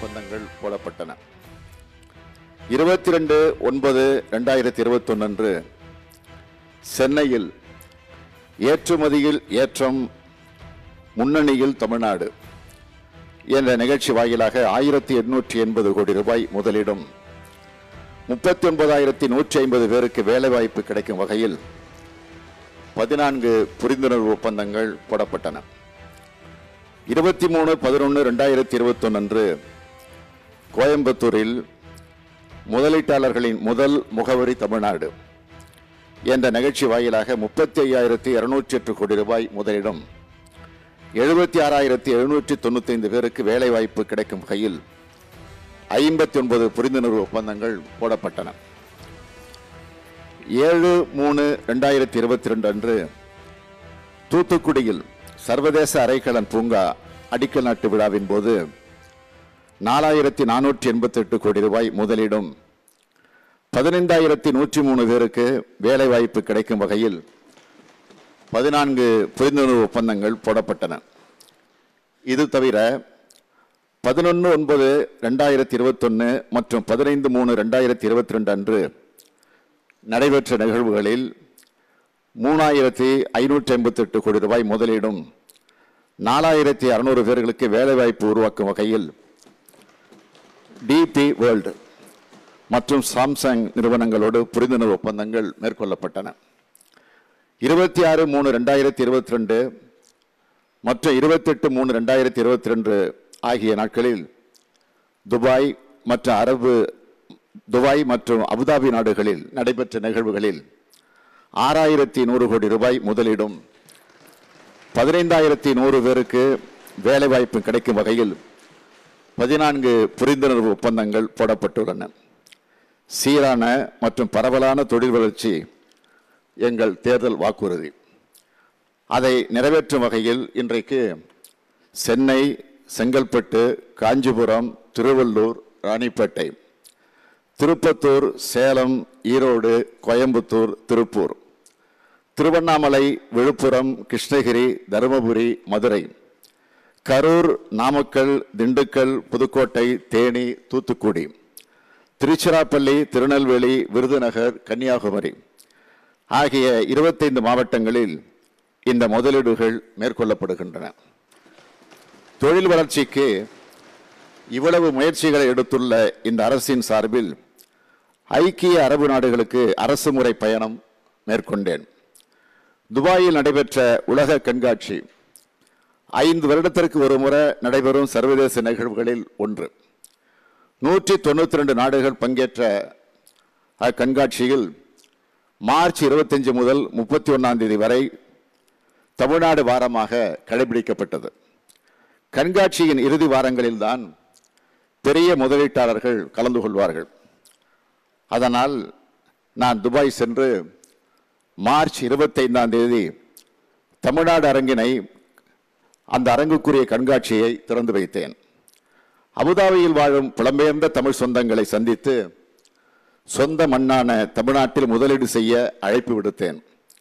ஒப்பந்தங்கள் போடப்பட்டன இருபத்தி ரெண்டு ஒன்பது ரெண்டாயிரத்தி இருபத்தொன்னு அன்று சென்னையில் ஏற்றுமதியில் ஏற்றம் முன்னணியில் தமிழ்நாடு என்ற நிகழ்ச்சி வாயிலாக ஆயிரத்தி எண்ணூற்றி எண்பது கோடி ரூபாய் முதலீடும் முப்பத்தி ஒன்பதாயிரத்தி நூற்றி ஐம்பது பேருக்கு வேலைவாய்ப்பு கிடைக்கும் வகையில் பதினான்கு புரிந்துணர்வு ஒப்பந்தங்கள் போடப்பட்டன இருபத்தி மூணு பதினொன்று ரெண்டாயிரத்தி இருபத்தொன்னு அன்று கோயம்புத்தூரில் முதலீட்டாளர்களின் முதல் முகவரி தமிழ்நாடு என்ற நிகழ்ச்சி வாயிலாக முப்பத்தி ஐயாயிரத்தி இருநூற்றி எட்டு கோடி ரூபாய் முதலிடம் எழுபத்தி ஆறாயிரத்தி எழுநூற்றி தொண்ணூத்தைந்து பேருக்கு வேலைவாய்ப்பு கிடைக்கும் வகையில் ஐம்பத்தி ஒன்பது புரிந்துணர்வு ஒப்பந்தங்கள் போடப்பட்டன ஏழு மூணு ரெண்டாயிரத்தி இருபத்தி ரெண்டு அன்று தூத்துக்குடியில் சர்வதேச அரைக்கலன் பூங்கா அடிக்கல் நாட்டு விழாவின் போது நாலாயிரத்தி நானூற்றி எண்பத்தி எட்டு கோடி ரூபாய் முதலீடும் பதினைந்தாயிரத்தி நூற்றி மூணு பேருக்கு வேலை வாய்ப்பு கிடைக்கும் வகையில் பதினான்கு புரிந்துணர்வு ஒப்பந்தங்கள் போடப்பட்டன இது தவிர பதினொன்று ஒன்பது ரெண்டாயிரத்தி இருபத்தொன்று மற்றும் பதினைந்து மூணு ரெண்டாயிரத்தி இருபத்தி ரெண்டு அன்று நடைபெற்ற நிகழ்வுகளில் மூணாயிரத்தி ஐநூற்றி ஐம்பத்தெட்டு கோடி ரூபாய் முதலீடும் நாலாயிரத்தி அறுநூறு பேர்களுக்கு வேலைவாய்ப்பு உருவாக்கும் வகையில் டிபி வேர்ல்டு மற்றும் சாம்சங் நிறுவனங்களோடு புரிந்துணர்வு ஒப்பந்தங்கள் மேற்கொள்ளப்பட்டன இருபத்தி ஆறு மூணு ரெண்டாயிரத்தி இருபத்தி ரெண்டு மற்றும் இருபத்தெட்டு மூணு ரெண்டாயிரத்தி இருபத்தி ரெண்டு ஆகிய நாட்களில் துபாய் மற்ற அரபு துபாய் மற்றும் அபுதாபி நாடுகளில் நடைபெற்ற நிகழ்வுகளில் ஆறாயிரத்தி நூறு கோடி ரூபாய் முதலீடும் பதினைந்தாயிரத்தி நூறு பேருக்கு வேலைவாய்ப்பு கிடைக்கும் வகையில் பதினான்கு புரிந்துணர்வு ஒப்பந்தங்கள் போடப்பட்டுள்ளன சீரான மற்றும் பரவலான தொழில் வளர்ச்சி எங்கள் தேர்தல் வாக்குறுதி அதை நிறைவேற்றும் வகையில் இன்றைக்கு சென்னை செங்கல்பட்டு காஞ்சிபுரம் திருவள்ளூர் ராணிப்பேட்டை திருப்பத்தூர் சேலம் ஈரோடு கோயம்புத்தூர் திருப்பூர் திருவண்ணாமலை விழுப்புரம் கிருஷ்ணகிரி தருமபுரி மதுரை கரூர் நாமக்கல் திண்டுக்கல் புதுக்கோட்டை தேனி தூத்துக்குடி திருச்சிராப்பள்ளி திருநெல்வேலி விருதுநகர் கன்னியாகுமரி ஆகிய இருபத்தைந்து மாவட்டங்களில் இந்த முதலீடுகள் மேற்கொள்ளப்படுகின்றன தொழில் வளர்ச்சிக்கு இவ்வளவு முயற்சிகளை எடுத்துள்ள இந்த அரசின் சார்பில் ஐக்கிய அரபு நாடுகளுக்கு அரசு முறை பயணம் மேற்கொண்டேன் துபாயில் நடைபெற்ற உலக கண்காட்சி ஐந்து வருடத்திற்கு ஒரு முறை நடைபெறும் சர்வதேச நிகழ்வுகளில் ஒன்று நூற்றி தொண்ணூற்றி ரெண்டு நாடுகள் பங்கேற்ற அக்கண்காட்சியில் மார்ச் இருபத்தஞ்சு முதல் முப்பத்தி ஒன்றாம் தேதி வரை தமிழ்நாடு வாரமாக கடைபிடிக்கப்பட்டது கண்காட்சியின் இறுதி வாரங்களில்தான் பெரிய முதலீட்டாளர்கள் கலந்து கொள்வார்கள் அதனால் நான் துபாய் சென்று மார்ச் இருபத்தைந்தாம் தேதி தமிழ்நாடு அரங்கினை அந்த அரங்குக்குரிய கண்காட்சியை திறந்து வைத்தேன் அபுதாபியில் வாழும் புலம்பெயர்ந்த தமிழ் சொந்தங்களை சந்தித்து சொந்த மண்ணான தமிழ்நாட்டில் முதலீடு செய்ய அழைப்பு விடுத்தேன்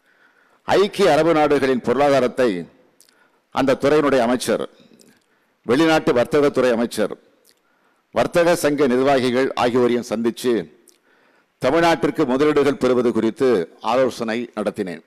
ஐக்கிய அரபு நாடுகளின் பொருளாதாரத்தை அந்த துறையினுடைய அமைச்சர் வெளிநாட்டு வர்த்தகத்துறை அமைச்சர் வர்த்தக சங்க நிர்வாகிகள் ஆகியோரையும் சந்தித்து தமிழ்நாட்டிற்கு முதலீடுகள் பெறுவது குறித்து ஆலோசனை நடத்தினேன்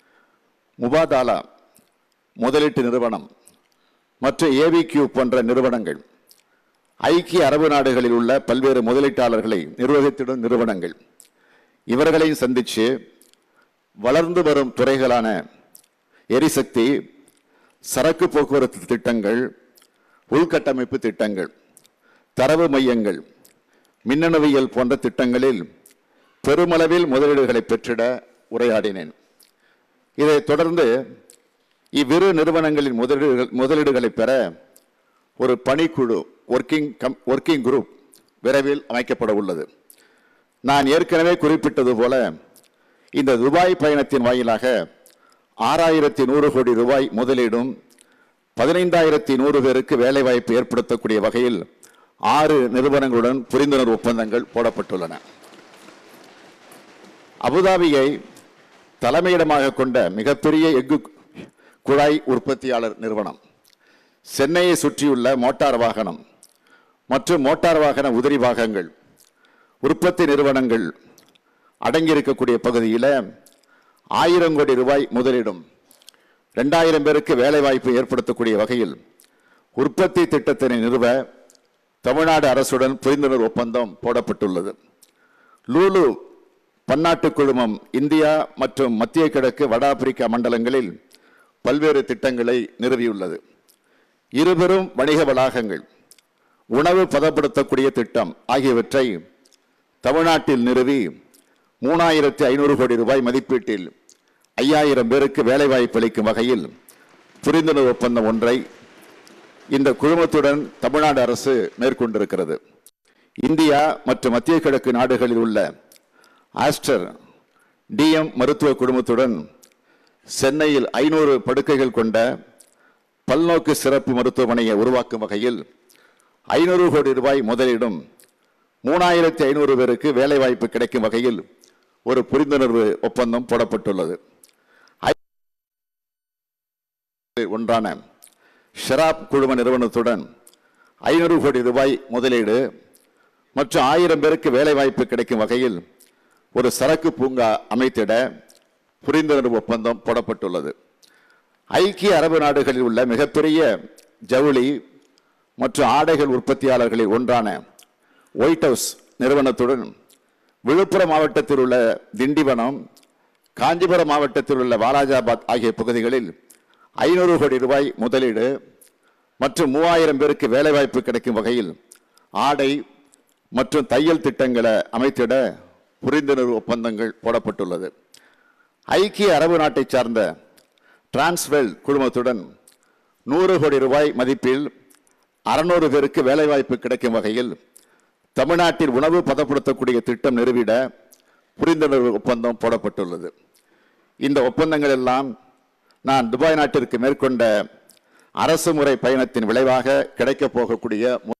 முபாதாலா முதலீட்டு நிறுவனம் மற்றும் ஏவிக்யூ போன்ற நிறுவனங்கள் ஐக்கிய அரபு நாடுகளில் உள்ள பல்வேறு முதலீட்டாளர்களை நிர்வகித்திடும் நிறுவனங்கள் இவர்களையும் சந்தித்து வளர்ந்து வரும் துறைகளான எரிசக்தி சரக்கு போக்குவரத்து திட்டங்கள் உள்கட்டமைப்பு திட்டங்கள் தரவு மையங்கள் மின்னணுவியல் போன்ற திட்டங்களில் பெருமளவில் முதலீடுகளை பெற்றிட உரையாடினேன் இதைத் தொடர்ந்து இவ்விரு நிறுவனங்களின் முதலீடுகள் முதலீடுகளை பெற ஒரு பணிக்குழு ஒர்க்கிங் கம் ஒர்க்கிங் குரூப் விரைவில் அமைக்கப்பட உள்ளது நான் ஏற்கனவே குறிப்பிட்டது போல இந்த துபாய் பயணத்தின் வாயிலாக ஆறாயிரத்தி நூறு கோடி ரூபாய் முதலீடும் பதினைந்தாயிரத்தி நூறு பேருக்கு வேலைவாய்ப்பு ஏற்படுத்தக்கூடிய வகையில் ஆறு நிறுவனங்களுடன் புரிந்துணர்வு ஒப்பந்தங்கள் போடப்பட்டுள்ளன அபுதாபியை தலைமையிடமாக கொண்ட மிகப்பெரிய எஃகு குழாய் உற்பத்தியாளர் நிறுவனம் சென்னையை சுற்றியுள்ள மோட்டார் வாகனம் மற்றும் மோட்டார் வாகன உதிரி பாகங்கள் உற்பத்தி நிறுவனங்கள் அடங்கியிருக்கக்கூடிய பகுதியில் ஆயிரம் கோடி ரூபாய் முதலிடும் ரெண்டாயிரம் பேருக்கு வேலைவாய்ப்பு ஏற்படுத்தக்கூடிய வகையில் உற்பத்தி திட்டத்தினை நிறுவ தமிழ்நாடு அரசுடன் புரிந்துணர்வு ஒப்பந்தம் போடப்பட்டுள்ளது லூலு பன்னாட்டு குழுமம் இந்தியா மற்றும் மத்திய கிழக்கு வட ஆப்பிரிக்கா மண்டலங்களில் பல்வேறு திட்டங்களை நிறுவியுள்ளது இருபெரும் வணிக வளாகங்கள் உணவு பதப்படுத்தக்கூடிய திட்டம் ஆகியவற்றை தமிழ்நாட்டில் நிறுவி மூணாயிரத்தி ஐநூறு கோடி ரூபாய் மதிப்பீட்டில் ஐயாயிரம் பேருக்கு வேலைவாய்ப்பு அளிக்கும் வகையில் புரிந்துணர்வு ஒப்பந்தம் ஒன்றை இந்த குழுமத்துடன் தமிழ்நாடு அரசு மேற்கொண்டிருக்கிறது இந்தியா மற்றும் மத்திய கிழக்கு நாடுகளில் உள்ள ஆஸ்டர் டிஎம் மருத்துவ குழுமத்துடன் சென்னையில் ஐநூறு படுக்கைகள் கொண்ட பல்நோக்கு சிறப்பு மருத்துவமனையை உருவாக்கும் வகையில் ஐநூறு கோடி ரூபாய் முதலீடும் மூணாயிரத்தி ஐநூறு பேருக்கு வேலைவாய்ப்பு கிடைக்கும் வகையில் ஒரு புரிந்துணர்வு ஒப்பந்தம் போடப்பட்டுள்ளது ஒன்றான ஷெராப் குழும நிறுவனத்துடன் ஐநூறு கோடி ரூபாய் முதலீடு மற்றும் ஆயிரம் பேருக்கு வேலைவாய்ப்பு கிடைக்கும் வகையில் ஒரு சரக்கு பூங்கா அமைத்திட புரிந்துணர்வு ஒப்பந்தம் போடப்பட்டுள்ளது ஐக்கிய அரபு நாடுகளில் உள்ள மிகப்பெரிய ஜவுளி மற்றும் ஆடைகள் உற்பத்தியாளர்களில் ஒன்றான ஒயிட் ஹவுஸ் நிறுவனத்துடன் விழுப்புரம் மாவட்டத்தில் உள்ள திண்டிவனம் காஞ்சிபுரம் மாவட்டத்தில் உள்ள வாலாஜாபாத் ஆகிய பகுதிகளில் ஐநூறு கோடி ரூபாய் முதலீடு மற்றும் மூவாயிரம் பேருக்கு வேலைவாய்ப்பு கிடைக்கும் வகையில் ஆடை மற்றும் தையல் திட்டங்களை அமைத்திட புரிந்துணர்வு ஒப்பந்தங்கள் போடப்பட்டுள்ளது ஐக்கிய அரபு நாட்டை சார்ந்த டிரான்ஸ்வெல் குழுமத்துடன் நூறு கோடி ரூபாய் மதிப்பில் அறுநூறு பேருக்கு வேலைவாய்ப்பு கிடைக்கும் வகையில் தமிழ்நாட்டில் உணவு பதப்படுத்தக்கூடிய திட்டம் நிறுவிட புரிந்துணர்வு ஒப்பந்தம் போடப்பட்டுள்ளது இந்த ஒப்பந்தங்கள் எல்லாம் நான் துபாய் நாட்டிற்கு மேற்கொண்ட அரசு முறை பயணத்தின் விளைவாக கிடைக்கப் போகக்கூடிய மு-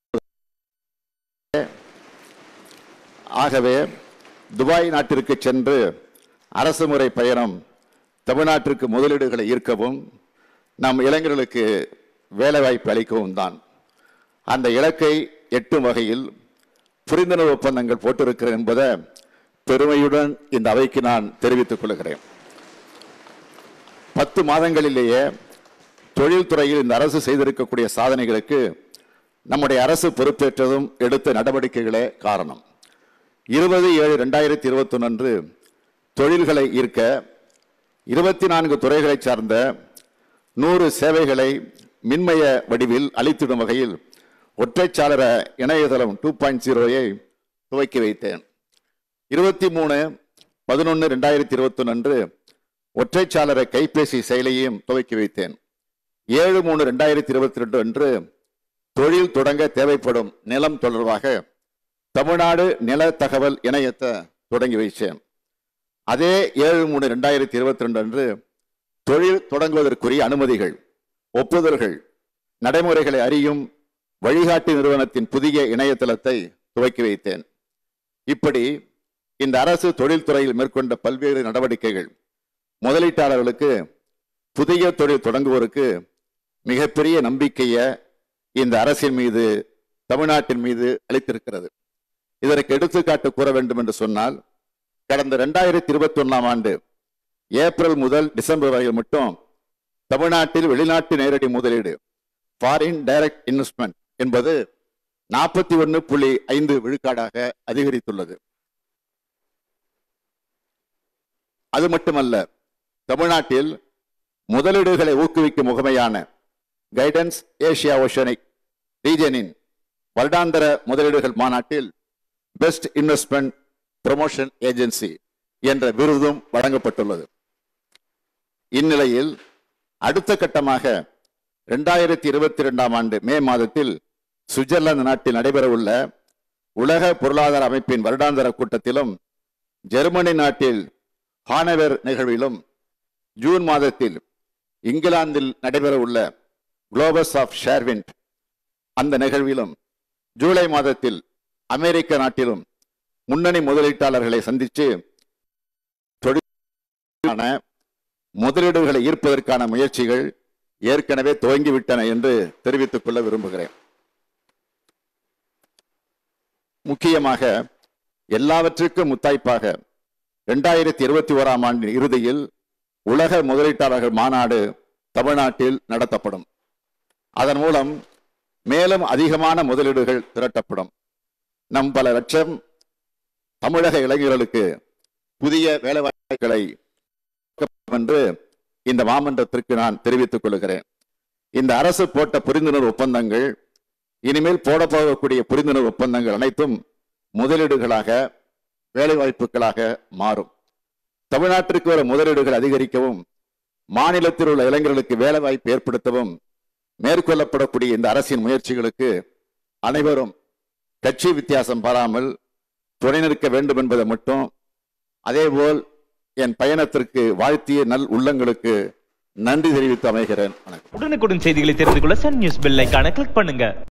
ஆகவே துபாய் நாட்டிற்கு சென்று அரசு முறை பயணம் தமிழ்நாட்டிற்கு முதலீடுகளை ஈர்க்கவும் நம் இளைஞர்களுக்கு வேலைவாய்ப்பு அளிக்கவும் தான் அந்த இலக்கை எட்டும் வகையில் புரிந்துணர்வு ஒப்பந்தங்கள் போட்டிருக்கிறேன் என்பதை பெருமையுடன் இந்த அவைக்கு நான் தெரிவித்துக் கொள்கிறேன் பத்து மாதங்களிலேயே தொழில்துறையில் இந்த அரசு செய்திருக்கக்கூடிய சாதனைகளுக்கு நம்முடைய அரசு பொறுப்பேற்றதும் எடுத்த நடவடிக்கைகளே காரணம் இருபது ஏழு ரெண்டாயிரத்தி இருபத்தொன்று அன்று தொழில்களை ஈர்க்க இருபத்தி நான்கு துறைகளைச் சார்ந்த நூறு சேவைகளை மின்மய வடிவில் அளித்திடும் வகையில் ஒற்றைச்சாளர இணையதளம் டூ பாயிண்ட் ஜீரோயை துவக்கி வைத்தேன் இருபத்தி மூணு பதினொன்று ரெண்டாயிரத்தி இருபத்தொன்று அன்று ஒற்றைச்சாளர கைபேசி செயலியையும் துவக்கி வைத்தேன் ஏழு மூணு ரெண்டாயிரத்தி இருபத்தி ரெண்டு அன்று தொழில் தொடங்க தேவைப்படும் நிலம் தொடர்பாக தமிழ்நாடு நில தகவல் இணையத்தை தொடங்கி வைச்சேன் அதே ஏழு மூணு ரெண்டாயிரத்தி இருபத்தி ரெண்டு அன்று தொழில் தொடங்குவதற்குரிய அனுமதிகள் ஒப்புதல்கள் நடைமுறைகளை அறியும் வழிகாட்டி நிறுவனத்தின் புதிய இணையதளத்தை துவக்கி வைத்தேன் இப்படி இந்த அரசு தொழில்துறையில் மேற்கொண்ட பல்வேறு நடவடிக்கைகள் முதலீட்டாளர்களுக்கு புதிய தொழில் தொடங்குவோருக்கு மிகப்பெரிய நம்பிக்கையை இந்த அரசின் மீது தமிழ்நாட்டின் மீது அளித்திருக்கிறது இதற்கு எடுத்துக்காட்டு கூற வேண்டும் என்று சொன்னால் கடந்த ரெண்டாயிரத்தி இருபத்தி ஒன்னாம் ஆண்டு ஏப்ரல் முதல் டிசம்பர் வரையில் மட்டும் தமிழ்நாட்டில் வெளிநாட்டு நேரடி முதலீடு ஃபாரின் டைரக்ட் இன்வெஸ்ட்மெண்ட் என்பது நாற்பத்தி ஒன்று புள்ளி ஐந்து விழுக்காடாக அதிகரித்துள்ளது அது மட்டுமல்ல தமிழ்நாட்டில் முதலீடுகளை ஊக்குவிக்கும் முகமையான கைடன்ஸ் ஏசியா ஓஷனிக் ரீஜனின் வருடாந்திர முதலீடுகள் மாநாட்டில் பெஸ்ட் இன்வெஸ்ட்மெண்ட் ப்ரமோஷன் ஏஜென்சி என்ற விருதும் வழங்கப்பட்டுள்ளது இந்நிலையில் அடுத்த கட்டமாக இரண்டாயிரத்தி இருபத்தி இரண்டாம் ஆண்டு மே மாதத்தில் சுவிட்சர்லாந்து நாட்டில் நடைபெறவுள்ள உலக பொருளாதார அமைப்பின் வருடாந்திர கூட்டத்திலும் ஜெர்மனி நாட்டில் ஹானவர் நிகழ்விலும் ஜூன் மாதத்தில் இங்கிலாந்தில் நடைபெறவுள்ள குளோபஸ் ஆஃப் ஷேர்விண்ட் அந்த நிகழ்விலும் ஜூலை மாதத்தில் அமெரிக்க நாட்டிலும் முன்னணி முதலீட்டாளர்களை சந்தித்து தொழிலான முதலீடுகளை ஈர்ப்பதற்கான முயற்சிகள் ஏற்கனவே துவங்கிவிட்டன என்று தெரிவித்துக் கொள்ள விரும்புகிறேன் முக்கியமாக எல்லாவற்றுக்கும் முத்தாய்ப்பாக இரண்டாயிரத்தி இருபத்தி ஓராம் ஆண்டின் இறுதியில் உலக முதலீட்டாளர்கள் மாநாடு தமிழ்நாட்டில் நடத்தப்படும் அதன் மூலம் மேலும் அதிகமான முதலீடுகள் திரட்டப்படும் நம் பல லட்சம் தமிழக இளைஞர்களுக்கு புதிய வேலைவாய்ப்புகளை என்று இந்த மாமன்றத்திற்கு நான் தெரிவித்துக் கொள்கிறேன் இந்த அரசு போட்ட புரிந்துணர்வு ஒப்பந்தங்கள் இனிமேல் போட போகக்கூடிய புரிந்துணர்வு ஒப்பந்தங்கள் அனைத்தும் முதலீடுகளாக வேலைவாய்ப்புகளாக மாறும் தமிழ்நாட்டிற்கு வர முதலீடுகள் அதிகரிக்கவும் மாநிலத்தில் உள்ள இளைஞர்களுக்கு வேலைவாய்ப்பு ஏற்படுத்தவும் மேற்கொள்ளப்படக்கூடிய இந்த அரசின் முயற்சிகளுக்கு அனைவரும் கட்சி வித்தியாசம் பாராமல் துணை நிற்க வேண்டும் என்பதை மட்டும் அதேபோல் என் பயணத்திற்கு வாழ்த்திய நல் உள்ளங்களுக்கு நன்றி தெரிவித்து அமைகிறேன் வணக்கம் உடனுக்குடன் செய்திகளை தெரிந்து கொள்ள சன் நியூஸ் பெல் ஐகானை கிளிக் பண்ணுங்க